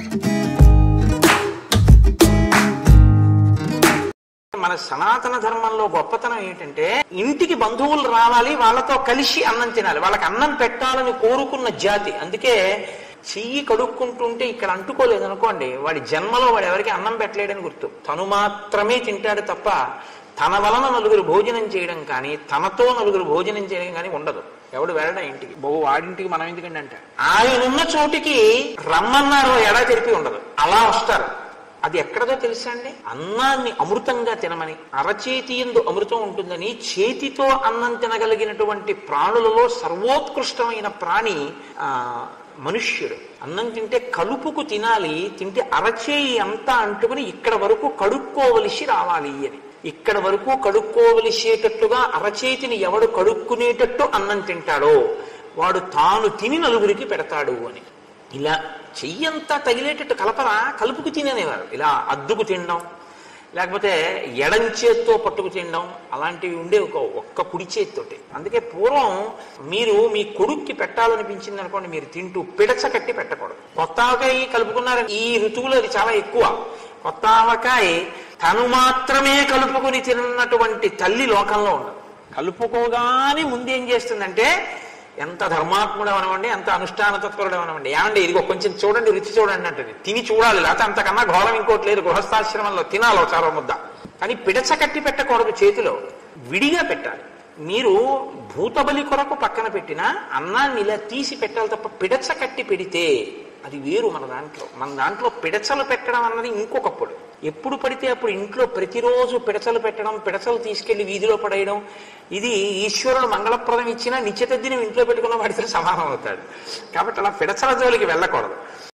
మన సనాతన ధర్మంలో గొప్పతనం ఏంటంటే ఇంటికి బంధువులు రావాలి వాళ్ళతో కలిసి అన్నం తినాలి వాళ్ళకి అన్నం పెట్టాలని కోరుకున్న జాతి అందుకే చెయ్యి కడుక్కుంటుంటే ఇక్కడ అంటుకోలేదు అనుకోండి వాడి జన్మలో వాడు ఎవరికి అన్నం పెట్టలేడని గుర్తు తను మాత్రమే తింటాడు తప్ప తన వలన నలుగురు భోజనం చేయడం కానీ తనతో నలుగురు భోజనం చేయడం కానీ ఉండదు ఎవడు వెళ్ళడా ఇంటికి బాబు వాడింటికి మనం ఎందుకంటే అంటే ఆయన ఉన్న చోటికి రమ్మన్నారు ఎడా తెరిపి ఉండదు అలా వస్తారు అది ఎక్కడదో తెలుసా అండి అన్నాన్ని అమృతంగా తినమని అరచేతి ఎందు అమృతం ఉంటుందని చేతితో అన్నం తినగలిగినటువంటి ప్రాణులలో సర్వోత్కృష్టమైన ప్రాణి ఆ మనుష్యుడు అన్నం తింటే కలుపుకు తినాలి తింటే అరచేయి అంతా అంటుకుని ఇక్కడ వరకు కడుక్కోవలసి రావాలి అని ఇక్కడ వరకు కడుక్కోవలసేటట్టుగా అరచేతిని ఎవడు కడుక్కునేటట్టు అన్నం తింటాడో వాడు తాను తిని నలుగురికి పెడతాడు అని ఇలా చెయ్యంతా తగిలేటట్టు కలపరా కలుపుకు తినేవారు ఇలా అద్దుకు తినడం లేకపోతే ఎడం చేత్తో పట్టుకు తినడం అలాంటివి ఉండే ఒక ఒక్క కుడి చేతితోటి అందుకే పూర్వం మీరు మీ కొడుక్కి పెట్టాలనిపించింది అనుకోండి మీరు తింటూ పిడచ కట్టి పెట్టకూడదు కొత్త ఆవకాయ కలుపుకున్నారు ఈ ఋతువులో అది చాలా ఎక్కువ కొత్త ఆవకాయ తను మాత్రమే కలుపుకుని తిన్నటువంటి తల్లి లోకంలో ఉండదు కలుపుకోగానే ముందేం చేస్తుందంటే ఎంత ధర్మాత్ముడు అవనవండి ఎంత అనుష్ఠాన తత్పరుడు అవనవండి ఏమండి ఇదిగో కొంచెం చూడండి రుచి చూడండి అంటుంది తిని చూడాలి లేకపోతే అంతకన్నా ఘోరం ఇంకోటి లేదు గృహస్థాశ్రమంలో తినాలో చాలా ముద్ద కానీ పిడచ కట్టి పెట్టకూడదు చేతిలో విడిగా పెట్టాలి మీరు భూతబలి కొరకు పక్కన పెట్టినా అన్నాన్ని ఇలా తీసి పెట్టాలి తప్ప పిడచ కట్టి పెడితే అది వేరు మన దాంట్లో మన దాంట్లో పిడచలు పెట్టడం అన్నది ఇంకొకప్పుడు ఎప్పుడు పడితే అప్పుడు ఇంట్లో ప్రతిరోజు పిడచలు పెట్టడం పిడచలు తీసుకెళ్లి వీధిలో పడేయడం ఇది ఈశ్వరుడు మంగళప్రదం ఇచ్చినా నిత్యతద్దిని ఇంట్లో పెట్టుకున్న వాడితో సమానం అవుతాడు కాబట్టి అలా పిడచల జోలికి వెళ్ళకూడదు